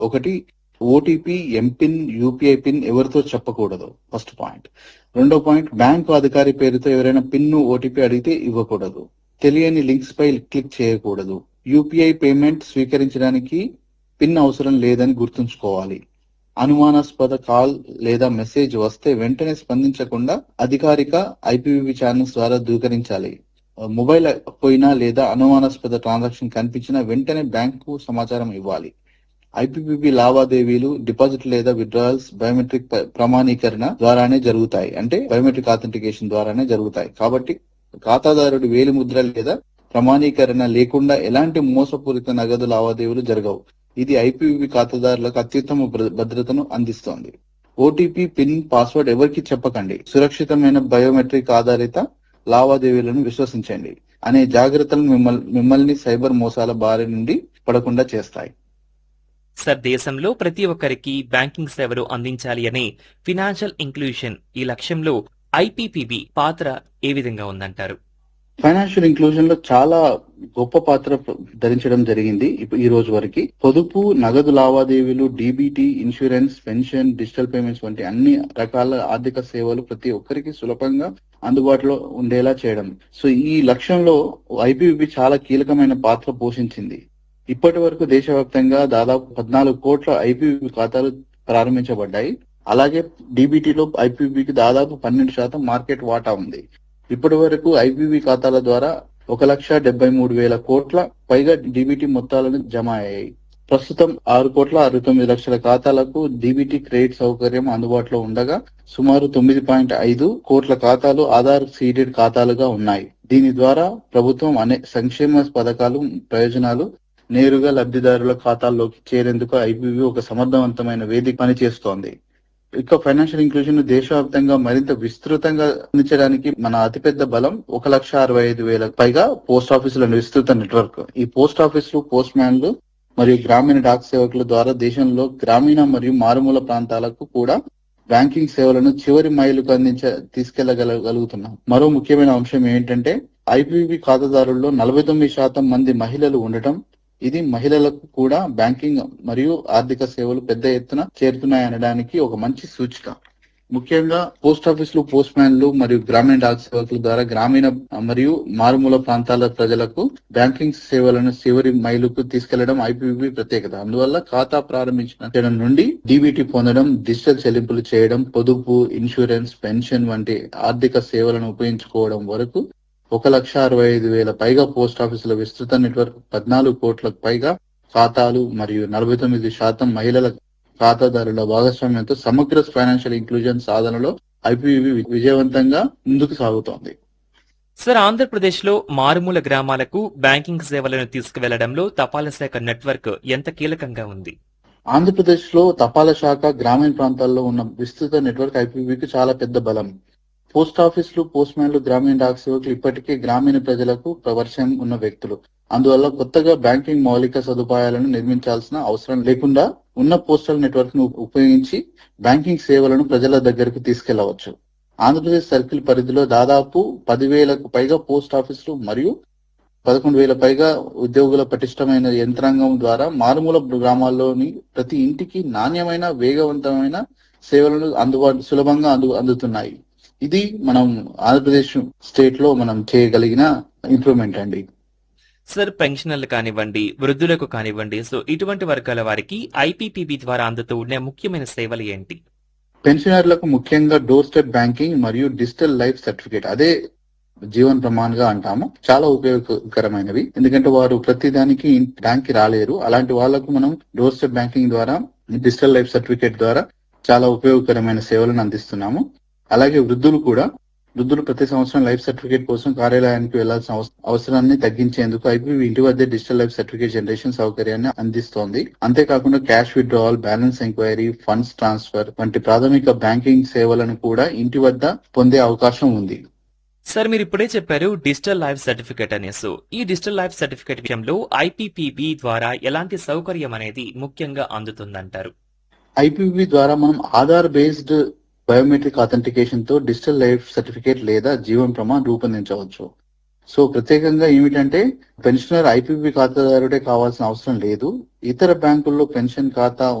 ఒకటి OTP MPIN UPI pin ఎవరితో చెప్పకూడదు ఫస్ట్ పాయింట్ రెండో పాయింట్ బ్యాంకు అధికారి పేరుతో ఎవరైనా పిన్ ఓటీపీ అడిగితే ఇవ్వకూడదు తెలియని లింక్స్ పై క్లిక్ చేయకూడదు యూపీఐ పేమెంట్ స్వీకరించడానికి పిన్ అవసరం లేదని గుర్తుంచుకోవాలి అనుమానాస్పద కాల్ లేదా మెసేజ్ వస్తే వెంటనే స్పందించకుండా అధికారిక ఐపీవీ ఛానల్స్ ద్వారా దూకరించాలి మొబైల్ పోయినా లేదా అనుమానాస్పద ట్రాన్సాక్షన్ కనిపించినా వెంటనే బ్యాంకు సమాచారం ఇవ్వాలి ఐపీపీబీ లావాదేవీలు డిపాజిట్ లేదా విత్డ్రాయల్స్ బయోమెట్రిక్ ప్ర- ప్రమాణీకరణ ద్వారానే జరుగుతాయి అంటే బయోమెట్రిక్ ఆథెంటికేషన్ ద్వారానే జరుగుతాయి కాబట్టి ఖాతాదారుడి వేలి ముద్ర లేదా ప్రమాణీకరణ లేకుండా ఎలాంటి మోసపూరిత నగదు లావాదేవీలు జరగవు ఇది ఐపీవీ ఖాతాదారులకు అత్యుత్తమ భద్ర- భద్రతను అందిస్తోంది ఓటీపీ పిన్ పాస్వర్డ్ ఎవరికి చెప్పకండి సురక్షితమైన బయోమెట్రిక్ ఆధారిత లావాదేవీలను విశ్వసించండి అనే జాగ్రత్తలు మిమ్మల్ని మిమ్మల్ని సైబర్ మోసాల బారి నుండి పడకుండా చేస్తాయి సార్ దేశంలో ప్రతి ఒక్కరికి బ్యాంకింగ్ సేవలు అందించాలి అనే ఫినాన్షియల్ ఇంక్లూషన్ ఈ లక్ష్యంలో ఐపీపీబీ పాత్ర ఏ విధంగా ఉందంటారు ఫైనాన్షియల్ ఇంక్లూజన్ లో చాలా గొప్ప పాత్ర ధరించడం జరిగింది ఇప్పుడు ఈ రోజు వరకు పొదుపు నగదు లావాదేవీలు DBT insurance pension digital payments వంటి అన్ని రకాల ఆర్థిక సేవలు ప్రతి ఒక్కరికి సులభంగా అందుబాటులో ఉండేలా చేయడం సో ఈ లక్ష్యంలో ఐపీబీ చాలా కీలకమైన పాత్ర పోషించింది ఇప్పటి వరకు దేశవ్యాప్తంగా దాదాపు పద్నాలుగు కోట్ల ఐపీబీ ఖాతాలు ప్రారంభించబడ్డాయి అలాగే డీబీటీలో ఐపీబీకి దాదాపు పన్నెండు శాతం మార్కెట్ వాటా ఉంది ఇప్పటి వరకు ఐపీబీ ఖాతాల ద్వారా ఒక లక్ష డెబ్బై మూడు వేల కోట్ల పైగా డీబీటీ మొత్తాలను జమ అయ్యాయి ప్రస్తుతం ఆరు కోట్ల అరవై తొమ్మిది లక్షల ఖాతాలకు డీబీటీ క్రెడిట్ సౌకర్యం అందుబాటులో ఉండగా సుమారు తొమ్మిది పాయింట్ ఐదు కోట్ల ఖాతాలు ఆధార్ సీడెడ్ ఖాతాలుగా ఉన్నాయి దీని ద్వారా ప్రభుత్వం అనే సంక్షేమ పథకాలు ప్రయోజనాలు నేరుగా లబ్ధిదారుల ఖాతాల్లోకి చేరేందుకు ఐపీబీ ఒక సమర్థవంతమైన వేదిక పనిచేస్తోంది ఇక ఫైనాన్షియల్ ఇంక్లూజన్ దేశవ్యాప్తంగా మరింత విస్తృతంగా అందించడానికి మన అతిపెద్ద బలం ఒక లక్ష అరవై ఐదు వేల పైగా పోస్ట్ ఆఫీసుల విస్తృత నెట్వర్క్ ఈ పోస్ట్ ఆఫీసులు పోస్ట్ మ్యాన్లు మరియు గ్రామీణ డాక్ సేవకుల ద్వారా దేశంలో గ్రామీణ మరియు మారుమూల ప్రాంతాలకు కూడా బ్యాంకింగ్ సేవలను చివరి మైలుకు అందించ తీసుకెళ్లగలుగుతున్నాం మరో ముఖ్యమైన అంశం ఏంటంటే ఐపీబీ ఖాతాదారుల్లో నలభై తొమ్మిది శాతం మంది మహిళలు ఉండటం ఇది మహిళలకు కూడా బ్యాంకింగ్ మరియు ఆర్థిక సేవలు పెద్ద ఎత్తున చేరుతున్నాయనడానికి ఒక మంచి సూచిక ముఖ్యంగా పోస్ట్ ఆఫీసులు పోస్ట్ మ్యాన్లు మరియు గ్రామీణ డాక్ సేవకుల ద్వారా గ్రామీణ మరియు మారుమూల ప్రాంతాల ప్రజలకు బ్యాంకింగ్ సేవలను చివరి మైలుకు తీసుకెళ్లడం ఐపీబీ ప్రత్యేకత అందువల్ల ఖాతా ప్రారంభించిన నుండి డీబీటీ పొందడం డిజిటల్ చెల్లింపులు చేయడం పొదుపు ఇన్సూరెన్స్ పెన్షన్ వంటి ఆర్థిక సేవలను ఉపయోగించుకోవడం వరకు ఒక లక్ష అరవై ఐదు వేల పైగా పోస్ట్ ఆఫీసుల విస్తృత నెట్వర్క్ పద్నాలుగు కోట్లకు పైగా ఖాతాలు మరియు నలభై తొమ్మిది శాతం మహిళల ఖాతాదారుల భాగస్వామ్యంతో సమగ్ర ఫైనాన్షియల్ ఇంక్లూజన్ సాధనలో ఐపీవీ విజయవంతంగా ముందుకు సాగుతోంది సార్ ఆంధ్రప్రదేశ్ లో మారుమూల గ్రామాలకు బ్యాంకింగ్ సేవలను తీసుకువెళ్లడంలో తపాలా శాఖ నెట్వర్క్ ఎంత కీలకంగా ఉంది ఆంధ్రప్రదేశ్ లో తపాలా శాఖ గ్రామీణ ప్రాంతాల్లో ఉన్న విస్తృత నెట్వర్క్ ఐపీవీకి చాలా పెద్ద బలం పోస్ట్ ఆఫీసులు పోస్ట్ మ్యాన్లు గ్రామీణ డాక్ సేవకులు ఇప్పటికే గ్రామీణ ప్రజలకు పరిచయం ఉన్న వ్యక్తులు అందువల్ల కొత్తగా బ్యాంకింగ్ మౌలిక సదుపాయాలను నిర్మించాల్సిన అవసరం లేకుండా ఉన్న పోస్టల్ నెట్వర్క్ ను ఉపయోగించి బ్యాంకింగ్ సేవలను ప్రజల దగ్గరకు తీసుకెళ్లవచ్చు ఆంధ్రప్రదేశ్ సర్కిల్ పరిధిలో దాదాపు పదివేలకు పైగా పోస్ట్ ఆఫీసులు మరియు పదకొండు వేల పైగా ఉద్యోగుల పటిష్టమైన యంత్రాంగం ద్వారా మారుమూల గ్రామాల్లోని ప్రతి ఇంటికి నాణ్యమైన వేగవంతమైన సేవలను అందుబాటు సులభంగా అందు అందుతున్నాయి ఇది మనం ఆంధ్రప్రదేశ్ స్టేట్ లో మనం చేయగలిగిన ఇంప్రూవ్మెంట్ అండి సార్ పెన్షనర్లు కానివ్వండి వృద్ధులకు కానివ్వండి సో ఇటువంటి వర్గాల వారికి ఐపీపీబీ ద్వారా అందుతూ ఉండే ముఖ్యమైన సేవలు ఏంటి పెన్షనర్లకు ముఖ్యంగా డోర్ స్టెప్ బ్యాంకింగ్ మరియు డిజిటల్ లైఫ్ సర్టిఫికేట్ అదే జీవన్ ప్రమాణ్ గా అంటాము చాలా ఉపయోగకరమైనవి ఎందుకంటే వారు ప్రతి దానికి బ్యాంక్ కి రాలేరు అలాంటి వాళ్లకు మనం డోర్ స్టెప్ బ్యాంకింగ్ ద్వారా డిజిటల్ లైఫ్ సర్టిఫికేట్ ద్వారా చాలా ఉపయోగకరమైన సేవలను అందిస్తున్నాము అలాగే వృద్ధులు కూడా వృద్ధులు ప్రతి సంవత్సరం లైఫ్ సర్టిఫికేట్ కోసం కార్యాలయానికి వెళ్లాల్సిన అవస- అవసరాన్ని తగ్గించేందుకు ఐపీవీ ఇంటి వద్దే డిజిటల్ లైఫ్ సర్టిఫికేట్ జనరేషన్ సౌకర్యాన్ని అందిస్తోంది అంతేకాకుండా cash withdrawal balance enquiry funds transfer వంటి ప్రాథమిక బ్యాంకింగ్ సేవలను కూడా ఇంటి వద్ద పొందే అవకాశం ఉంది సార్ మీరు ఇప్పుడే చెప్పారు డిజిటల్ లైఫ్ సర్టిఫికేట్ అనే సో ఈ డిజిటల్ లైఫ్ సర్టిఫికేట్ విషయంలో ఐపీపీబీ ద్వారా ఎలాంటి సౌకర్యం అనేది ముఖ్యంగా అందుతుందంటారు ఐపీవీ ద్వారా మనం ఆధార్ బేస్డ్ బయోమెట్రిక్ అథెంటికేషన్ తో డిజిటల్ లైఫ్ సర్టిఫికేట్ లేదా జీవన్ ప్రమాణ్ రూపొందించవచ్చు సో ప్రత్యేకంగా ఏమిటంటే పెన్షనర్ ఐపీపీ ఖాతాదారుడే కావాల్సిన అవసరం లేదు ఇతర బ్యాంకుల్లో పెన్షన్ ఖాతా